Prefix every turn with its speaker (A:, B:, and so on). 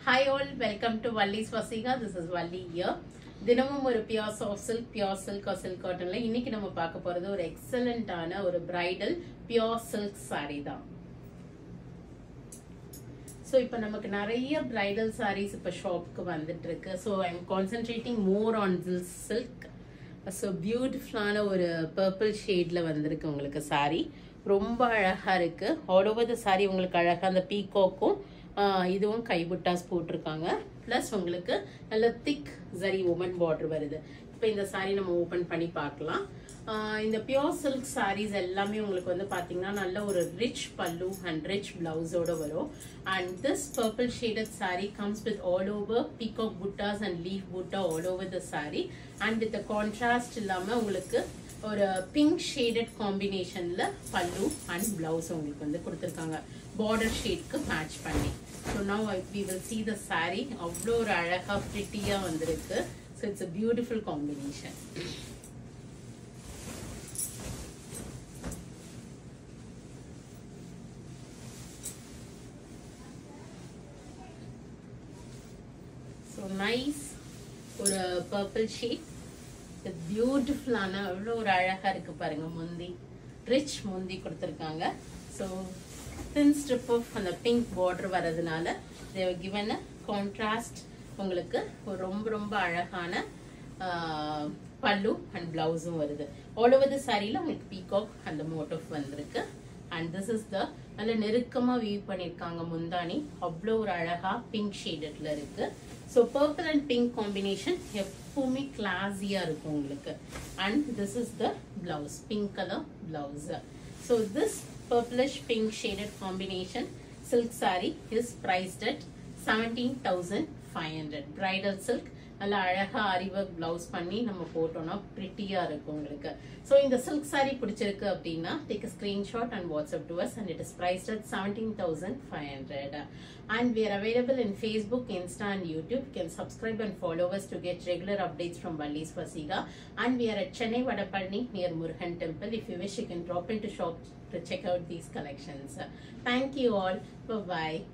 A: Hi all welcome to Valli's Vasika this is Valli here தினமும் ஒரு pure soft silk pure silk silk காட்டன்ல இன்னைக்கு நம்ம பார்க்க போறது ஒரு எக்ஸலண்டான ஒரு பிரைடல் பியோர் சில்க் saree தான் ஸோ இப்போ நமக்கு நிறைய பிரைடல் சாரீஸ் இப்போ ஷாப்க்கு வந்துட்டு இருக்கு so I'm concentrating more on this silk so பியூட்டிஃபுல்லான ஒரு பர்பிள் ஷேடில் வந்திருக்கு உங்களுக்கு saree ரொம்ப அழகாக இருக்கு ஆல் ஓவர் த saree உங்களுக்கு அழகாக அந்த பீகாக்கும் இதுவும் கைபுட்டாஸ் போட்டிருக்காங்க ப்ளஸ் உங்களுக்கு நல்ல திக் ஜரி உமன் பார்டர் வருது இப்போ இந்த saree நம்ம ஓப்பன் பண்ணி பார்க்கலாம் ஆஹ் இந்த பியோர் சில்க் sarees எல்லாமே உங்களுக்கு வந்து பாத்தீங்கன்னா நல்ல ஒரு ரிச் பல்லு அண்ட் ரிச் பிளவுஸோட வரும் and this purple shaded saree comes with all over peacock buttas and leaf butta all over the saree and with the contrast இல்லாம உங்களுக்கு ஒரு பிங்க் ஷேடட் காம்பினேஷன்ல பல்லு அண்ட் பிளவுஸ் உங்களுக்கு வந்து கொடுத்துருக்காங்க பார்டர் ஷேட்க்கு மேட்ச் பண்ணி so now we will see the saree அவ்வளோ ஒரு அழகா ப்ரிட்டியா வந்திருக்கு so it's a beautiful combination so nice ஒரு பர்பிள் ஷேட் பியூட்டிஃபுல்லான அவ்வளோ ஒரு அழகாக இருக்கு பாருங்க முந்தி ரிச் முந்தி கொடுத்துருக்காங்க ஸோ தின் ஸ்ட்ரிப் ஆஃப் அந்த பிங்க் பார்டர் வரதுனால தேவ கிவன் கான்ட்ராஸ்ட் உங்களுக்கு ஒரு ரொம்ப ரொம்ப அழகான ஆஹ், பல்லு அண்ட் பிளவுஸும் வருது ஆல் ஓவர் த சாரியில் உங்களுக்கு பீகாக் அந்த மோட்டிவ் வந்திருக்கு அண்ட் திஸ் இஸ் த நல்ல நெருக்கமா வியூ பண்ணிருக்காங்க முந்தானி அவ்வளோ ஒரு அழகா பிங்க் ஷேடட்ல இருக்கு so purple and pink combination எப்பவுமே கிளாஸியா இருக்கும் உங்களுக்கு and this is the blouse pink colour blouse so this purplish pink shaded combination silk saree is priced at 17500 bridal silk நல்ல அழகா ஆரி ஒர்க் பிளவுஸ் பண்ணி நம்ம போட்டோம்னா பிரிட்டியா இருக்கும் உங்களுக்கு ஸோ இந்த சில்க் saree பிடிச்சிருக்கு அப்படின்னா take screenshot and WhatsApp to us and it is priced at seventeen thousand five hundred and we are available in Facebook, Insta, and YouTube. You can subscribe and follow us to get regular updates from Vallis Vasiga. And we are at Chennai Vadapalni near Murugan Temple. If you wish, you can drop into shop to check out these collections. Thank you all. Bye bye.